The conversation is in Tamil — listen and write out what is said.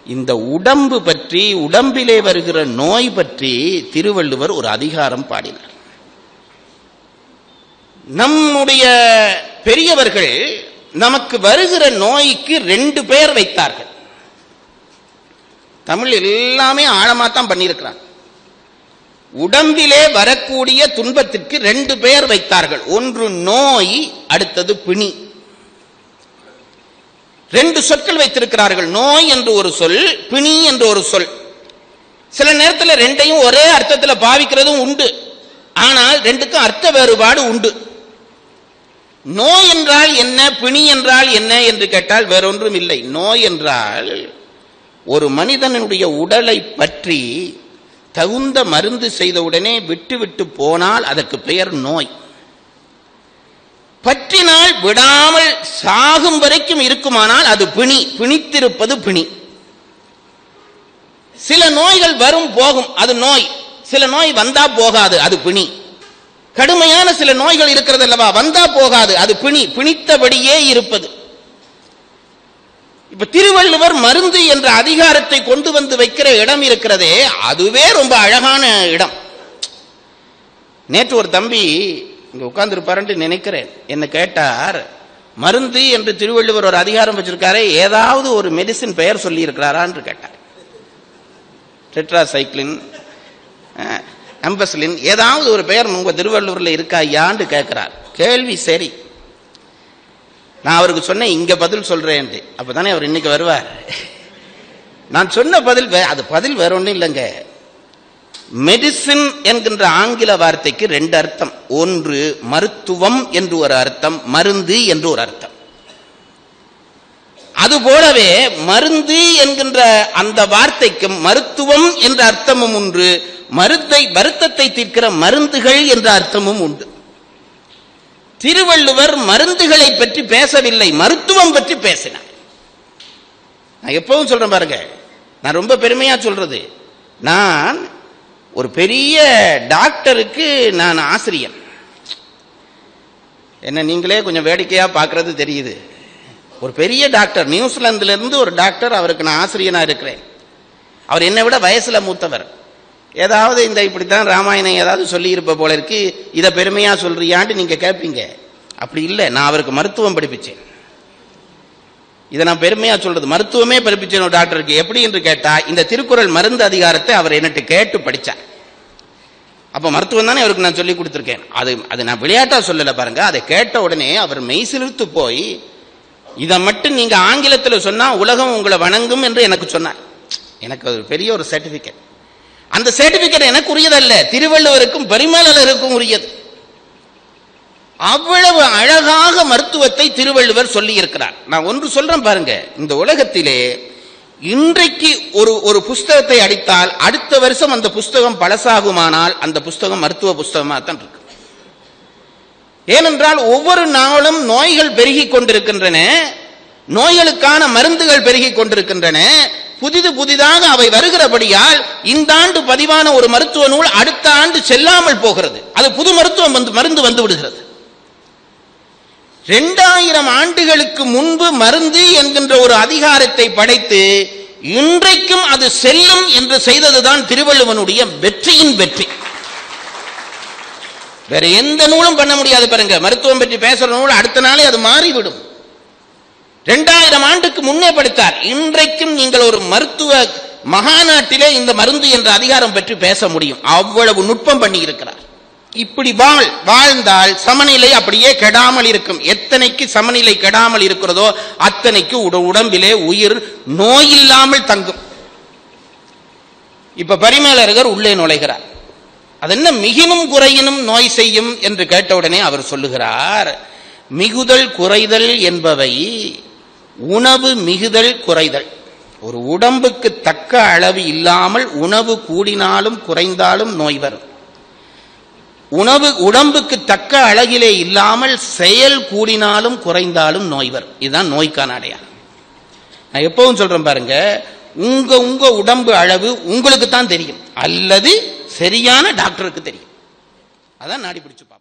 இந்த உடம்பு பற்றி உடம்பிலே வருகிற நோய் பற்றி திருவள்ளுவர் ஒரு அதிகாரம் பாடினார் நம்முடைய பெரியவர்கள் நமக்கு வருகிற நோய்க்கு ரெண்டு பேர் வைத்தார்கள் தமிழ் எல்லாமே ஆழமா தான் பண்ணியிருக்கிறாங்க உடம்பிலே வரக்கூடிய துன்பத்திற்கு ரெண்டு பெயர் வைத்தார்கள் ஒன்று நோய் அடுத்தது பிணி ரெண்டு சொற்கள் வைத்திருக்கிறார்கள் நோய் என்று ஒரு சொல் பிணி என்று ஒரு சொல் சில நேரத்தில் ரெண்டையும் ஒரே அர்த்தத்தில் பாவிக்கிறதும் உண்டு ஆனால் ரெண்டுக்கும் அர்த்த வேறுபாடு உண்டு நோய் என்றால் என்ன பிணி என்றால் என்ன என்று கேட்டால் வேறொன்றும் இல்லை நோய் என்றால் ஒரு மனிதனுடைய உடலை பற்றி தகுந்த மருந்து செய்தவுடனே விட்டு விட்டு போனால் அதற்கு பெயர் நோய் பற்றினால் விடாமல் சாகும் வரைக்கும் இருக்குமானால் அது பிணி பிணித்திருப்பது பிணி சில நோய்கள் வரும் போகும் அது நோய் சில நோய் வந்தா போகாது அது பிணி கடுமையான சில நோய்கள் இருக்கிறது அல்லவா வந்தா போகாது அது பிணி பிணித்தபடியே இருப்பது இப்ப திருவள்ளுவர் மருந்து என்ற அதிகாரத்தை கொண்டு வந்து வைக்கிற இடம் இருக்கிறதே அதுவே ரொம்ப அழகான இடம் நேற்று ஒரு தம்பி இங்க உட்கார்ந்துருப்பாருன்னு நினைக்கிறேன் என்ன கேட்டார் மருந்து என்று திருவள்ளுவர் ஒரு அதிகாரம் வச்சிருக்காரு ஏதாவது ஒரு மெடிசின் பெயர் சொல்லி இருக்கிறாரான்னு கேட்டார் டெட்ராசைக்ளின் அம்பஸ்லின் ஏதாவது ஒரு பெயர் உங்க திருவள்ளூர்ல இருக்கா ஐயான்னு கேட்கிறார் கேள்வி சரி நான் அவருக்கு சொன்னேன் இங்க பதில் சொல்றேன் அப்பதானே அவர் இன்னைக்கு வருவார் நான் சொன்ன பதில் வே- அது பதில் வேற ஒண்ணும் இல்லைங்க மெடிசின் என்கின்ற ஆங்கில வார்த்தைக்கு ரெண்டு அர்த்தம் ஒன்று மருத்துவம் என்று ஒரு அர்த்தம் மருந்து என்று ஒரு அர்த்தம் அதுபோலவே மருந்து என்கின்ற அந்த வார்த்தைக்கும் மருத்துவம் என்ற அர்த்தமும் உண்டு மருத்தை வருத்தத்தை தீர்க்கிற மருந்துகள் என்ற அர்த்தமும் உண்டு திருவள்ளுவர் மருந்துகளை பற்றி பேசவில்லை மருத்துவம் பற்றி பேசினார் நான் எப்பவும் சொல்றேன் பாருங்க நான் ரொம்ப பெருமையா சொல்றது நான் ஒரு பெரிய டாக்டருக்கு நான் ஆசிரியர் என்ன நீங்களே கொஞ்சம் வேடிக்கையா பார்க்கிறது தெரியுது ஒரு பெரிய டாக்டர் நியூசிலாந்துல இருந்து ஒரு டாக்டர் அவருக்கு நான் ஆசிரியனா இருக்கிறேன் அவர் என்னை விட வயசுல மூத்தவர் ஏதாவது இந்த இப்படித்தான் ராமாயணம் ஏதாவது சொல்லி இருப்ப போல இருக்கு இதை பெருமையா சொல்றியான்னு நீங்க கேட்பீங்க அப்படி இல்லை நான் அவருக்கு மருத்துவம் படிப்பிச்சேன் இதை நான் பெருமையா சொல்றது மருத்துவமே படிப்பிச்சேன் ஒரு டாக்டருக்கு எப்படி என்று கேட்டா இந்த திருக்குறள் மருந்து அதிகாரத்தை அவர் என்னட்டு கேட்டு படிச்சார் அப்ப மருத்துவம் தானே அவருக்கு நான் சொல்லி கொடுத்திருக்கேன் அது அது நான் விளையாட்டா சொல்லல பாருங்க அதை கேட்ட உடனே அவர் மெய்சிலிர்த்து போய் இதை மட்டும் நீங்க ஆங்கிலத்தில் சொன்னா உலகம் உங்களை வணங்கும் என்று எனக்கு சொன்னார் எனக்கு அது பெரிய ஒரு சர்டிபிகேட் அந்த சர்டிபிகேட் எனக்கு உரியதல்ல திருவள்ளுவருக்கும் பரிமலருக்கும் உரியது அவ்வளவு அழகாக மருத்துவத்தை திருவள்ளுவர் சொல்லி இருக்கிறார் நான் ஒன்று சொல்றேன் பாருங்க இந்த உலகத்திலே இன்றைக்கு ஒரு ஒரு புஸ்தகத்தை அடித்தால் அடுத்த வருஷம் அந்த புஸ்தகம் பழசாகுமானால் அந்த புஸ்தகம் மருத்துவ புஸ்தகமாக தான் இருக்கு ஏனென்றால் ஒவ்வொரு நாளும் நோய்கள் பெருகிக் கொண்டிருக்கின்றன நோய்களுக்கான மருந்துகள் பெருகிக் கொண்டிருக்கின்றன புதிது புதிதாக அவை வருகிறபடியால் இந்த ஆண்டு பதிவான ஒரு மருத்துவ நூல் அடுத்த ஆண்டு செல்லாமல் போகிறது அது புது மருத்துவம் வந்து மருந்து வந்து விடுகிறது இரண்டாயிரம் ஆண்டுகளுக்கு முன்பு மருந்து என்கின்ற ஒரு அதிகாரத்தை படைத்து இன்றைக்கும் அது செல்லும் என்று செய்ததுதான் திருவள்ளுவனுடைய வெற்றியின் வெற்றி வேற எந்த நூலும் பண்ண முடியாது பாருங்க மருத்துவம் பற்றி பேசுற நூல் அடுத்த நாளே அது மாறிவிடும் இரண்டாயிரம் ஆண்டுக்கு முன்னே படித்தார் இன்றைக்கும் நீங்கள் ஒரு மருத்துவ மகாநாட்டிலே இந்த மருந்து என்ற அதிகாரம் பற்றி பேச முடியும் அவ்வளவு நுட்பம் பண்ணி இருக்கிறார் இப்படி வாழ் வாழ்ந்தால் சமநிலை அப்படியே கெடாமல் இருக்கும் எத்தனைக்கு சமநிலை கெடாமல் இருக்கிறதோ அத்தனைக்கு உட- உடம்பிலே உயிர் நோயில்லாமல் தங்கும் இப்ப பரிமேலழகர் உள்ளே நுழைகிறார் அது என்ன மிகினும் குறையினும் நோய் செய்யும் என்று கேட்டவுடனே அவர் சொல்லுகிறார் மிகுதல் குறைதல் என்பவை உணவு மிகுதல் குறைதல் ஒரு உடம்புக்கு தக்க அளவு இல்லாமல் உணவு கூடினாலும் குறைந்தாலும் நோய் வரும் உணவு உடம்புக்கு தக்க அழகிலே இல்லாமல் செயல் கூடினாலும் குறைந்தாலும் நோய் வரும் இதுதான் நோய்க்கான அடையாளம் நான் எப்பவும் சொல்றேன் பாருங்க உங்க உங்க உடம்பு அளவு உங்களுக்கு தான் தெரியும் அல்லது சரியான டாக்டருக்கு தெரியும் அதான் நாடி பிடிச்சு பார்க்கணும்.